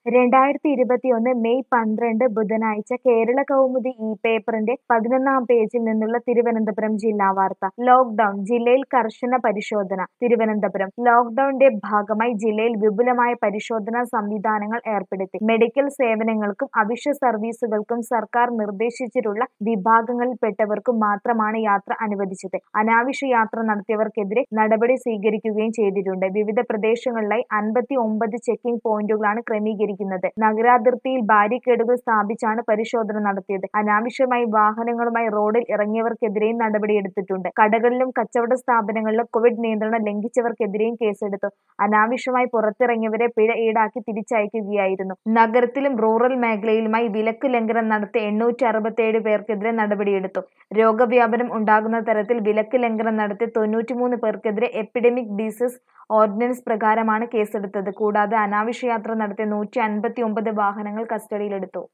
രണ്ടായിരത്തി ഇരുപത്തിയൊന്ന് മെയ് പന്ത്രണ്ട് ബുധനാഴ്ച കേരള കൗമുദി ഈ പേപ്പറിന്റെ പതിനൊന്നാം പേജിൽ നിന്നുള്ള തിരുവനന്തപുരം ജില്ലാ വാർത്ത ലോക്ഡൌൺ ജില്ലയിൽ കർശന പരിശോധന തിരുവനന്തപുരം ലോക്ഡൌണിന്റെ ഭാഗമായി ജില്ലയിൽ വിപുലമായ പരിശോധനാ സംവിധാനങ്ങൾ ഏർപ്പെടുത്തി മെഡിക്കൽ സേവനങ്ങൾക്കും അവശ്യ സർവീസുകൾക്കും സർക്കാർ നിർദ്ദേശിച്ചിട്ടുള്ള വിഭാഗങ്ങളിൽപ്പെട്ടവർക്കും മാത്രമാണ് യാത്ര അനുവദിച്ചത് അനാവശ്യ യാത്ര നടത്തിയവർക്കെതിരെ നടപടി സ്വീകരിക്കുകയും ചെയ്തിട്ടുണ്ട് വിവിധ പ്രദേശങ്ങളിലായി അൻപത്തി ഒമ്പത് ചെക്കിംഗ് പോയിന്റുകളാണ് ക്രമീകരിക്കുന്നത് നഗരാതിർത്തിയിൽ ബാരിക്കേഡുകൾ സ്ഥാപിച്ചാണ് പരിശോധന നടത്തിയത് അനാവശ്യമായി വാഹനങ്ങളുമായി റോഡിൽ ഇറങ്ങിയവർക്കെതിരെയും നടപടിയെടുത്തിട്ടുണ്ട് കടകളിലും കച്ചവട സ്ഥാപനങ്ങളിലും കോവിഡ് നിയന്ത്രണം ലംഘിച്ചവർക്കെതിരെയും കേസെടുത്തു അനാവശ്യമായി പുറത്തിറങ്ങിയവരെ പിഴ ഈടാക്കി തിരിച്ചയക്കുകയായിരുന്നു നഗരത്തിലും റൂറൽ മേഖലയിലുമായി വിലക്ക് ലംഘനം നടത്തിയ എണ്ണൂറ്റി അറുപത്തിയേഴ് പേർക്കെതിരെ നടപടിയെടുത്തു രോഗവ്യാപനം ഉണ്ടാകുന്ന തരത്തിൽ വിലക്ക് ലംഘനം നടത്തിയ തൊണ്ണൂറ്റിമൂന്ന് പേർക്കെതിരെ എപ്പിഡമിക് ഡിസീസ് ഓർഡിനൻസ് പ്രകാരമാണ് കേസെടുത്തത് കൂടാതെ അനാവശ്യ യാത്ര നടത്തിയ നൂറ്റി അൻപത്തി ഒമ്പത് വാഹനങ്ങൾ കസ്റ്റഡിയിലെടുത്തു